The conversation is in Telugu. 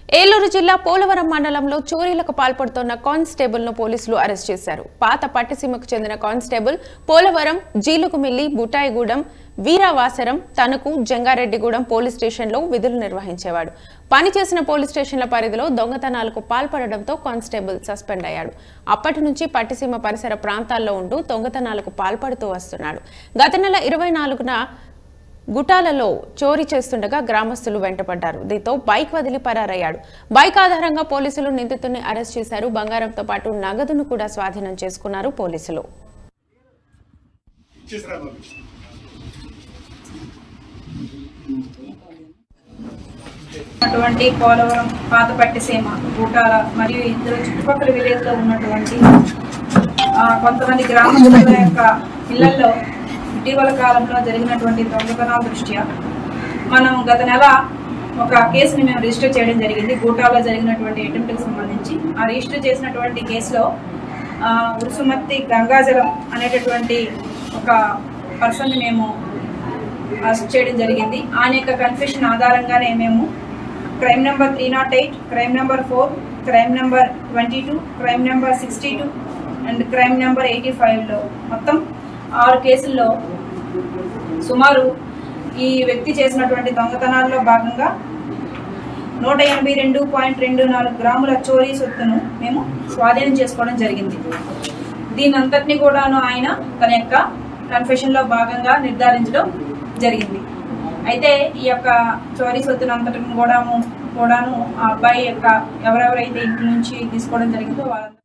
ఏలూరు జిల్లా పోలవరం మండలంలో చోరీలకు పాల్పడుతున్న కానిస్టేబుల్ ను పోలీసులు అరెస్ట్ చేశారు పాత పట్టిసీమకు చెందిన కానిస్టేబుల్ పోలవరం జీలుకుమిల్లి బుటాయిగూడెం వీరావాసరం తణుకు జంగారెడ్డిగూడెం పోలీస్ స్టేషన్లో విధులు నిర్వహించేవాడు పనిచేసిన పోలీస్ స్టేషన్ల పరిధిలో దొంగతనాలకు పాల్పడడంతో కానిస్టేబుల్ సస్పెండ్ అయ్యాడు అప్పటి నుంచి పట్టిసీమ పరిసర ప్రాంతాల్లో ఉంటూ దొంగతనాలకు పాల్పడుతూ వస్తున్నాడు గత నెల ఇరవై నాలుగున గుటాలలో చోరీ చేస్తుండగా గ్రామస్తులు వెంటపడ్డారు దీంతో బైక్ వదిలి పరారయ్యాడు బైక్ ఆధారంగా పోలీసులు నిందితుడిని అరెస్ట్ చేశారు బంగారంతో పాటు నగదును కూడా స్వాధీనం చేసుకున్నారు పోలీసులు ఇచ్చేసిరా బాబు ఉన్నటువంటి పోలవరం పాతపట్టిసీమ గూటాల మరియు ఇందులో చుట్టుపక్కల విలేజ్ లో ఉన్నటువంటి ఆ, కొంతమంది గ్రామస్తుల యొక్క ఇళ్లలో ఇటీవల కాలంలో జరిగినటువంటి దొంగతనాల దృష్ట్యా మనం గత నెల ఒక కేసుని మేము రిజిస్టర్ చేయడం జరిగింది గూటాలో జరిగినటువంటి అటెంప్ట్కి సంబంధించి ఆ రిజిస్టర్ చేసినటువంటి కేసులో ఆ, ఉరుసుమత్తి గంగాజలం అనేటటువంటి ఒక పర్సన్ని మేము అరెస్ట్ చేయడం జరిగింది ఆయన యొక్క కన్ఫెషన్ ఆధారంగానే మేము crime number three nought eight crime number four crime number twenty two crime number sixty two and crime number eighty ఫైవ్లో మొత్తం ఆరు కేసుల్లో సుమారు ఈ వ్యక్తి చేసినటువంటి దొంగతనాల్లో భాగంగా నూట ఎనభై రెండు పాయింట్ రెండు నాలుగు గ్రాముల చోరీ సొత్తును మేము స్వాధీనం చేసుకోవడం జరిగింది దీని అంతటిని కూడాను ఆయన తన యొక్క కన్ఫెషన్లో భాగంగా నిర్ధారించడం జరిగింది అయితే ఈ యొక్క చోరీ సొత్తును అంతటిని కూడాను కూడాను ఆ అబ్బాయి యొక్క ఎవరెవరైతే ఇంటి నుంచి తీసుకోవడం జరిగిందో వాళ్ళ